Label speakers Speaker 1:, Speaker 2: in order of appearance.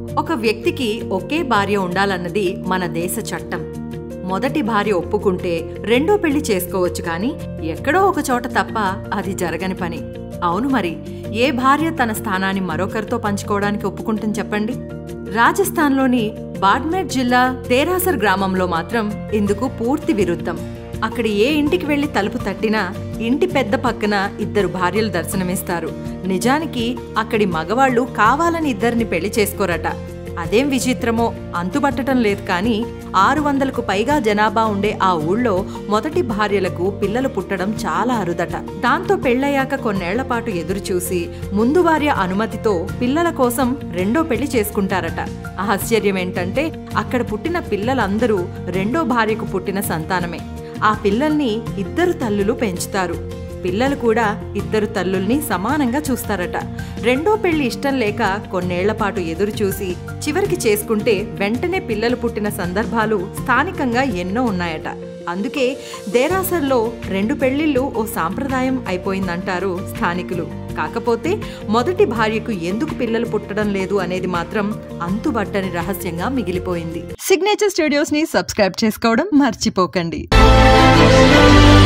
Speaker 1: ఒక వ్యక్తికి ఒకే భార్య ఉండాలన్నది మన దేశ చట్టం మొదటి భార్య ఒప్పుకుంటే రెండో పెళ్లి చేసుకోవచ్చు కానీ ఎక్కడో ఒక చోట తప్ప అది జరగని పని అవును మరి ఏ భార్య తన స్థానాన్ని మరొకరితో పంచుకోవడానికి ఒప్పుకుంటుంది చెప్పండి రాజస్థాన్లోని బాడ్మేర్ జిల్లా తేరాసర్ గ్రామంలో మాత్రం ఇందుకు పూర్తి విరుద్ధం అక్కడ ఏ ఇంటికి వెళ్లి తలుపు తట్టినా ఇంటి పెద్ద పక్కన ఇద్దరు భార్యలు దర్శనమిస్తారు నిజానికి అక్కడి మగవాళ్లు కావాలని ఇద్దరిని పెళ్లి చేసుకోరట అదేం విచిత్రమో అంతుబట్టడం లేదు కానీ ఆరు వందలకు పైగా జనాభా ఉండే ఆ ఊళ్ళో మొదటి భార్యలకు పిల్లలు పుట్టడం చాలా అరుదట దాంతో పెళ్లయ్యాక కొన్నేళ్ల పాటు ఎదురుచూసి ముందు భార్య అనుమతితో పిల్లల కోసం రెండో పెళ్లి చేసుకుంటారట ఆశ్చర్యం ఏంటంటే అక్కడ పుట్టిన పిల్లలందరూ రెండో భార్యకు పుట్టిన సంతానమే ఆ పిల్లల్ని ఇద్దరు తల్లులు పెంచుతారు పిల్లలు కూడా ఇద్దరు తల్లుల్ని సమానంగా చూస్తారట రెండో పెళ్లి ఇష్టం లేక కొన్నేళ్ల పాటు ఎదురు చూసి చివరికి చేసుకుంటే వెంటనే పిల్లలు పుట్టిన సందర్భాలు స్థానికంగా ఎన్నో ఉన్నాయట అందుకే దేరాసర్లో రెండు పెళ్లిళ్ళు ఓ సాంప్రదాయం అయిపోయిందంటారు స్థానికులు కాకపోతే మొదటి భార్యకు ఎందుకు పిల్లలు పుట్టడం లేదు అనేది మాత్రం అంతుబట్టని రహస్యంగా మిగిలిపోయింది సిగ్నేచర్ స్టూడియోస్ ని సబ్స్క్రైబ్ చేసుకోవడం మర్చిపోకండి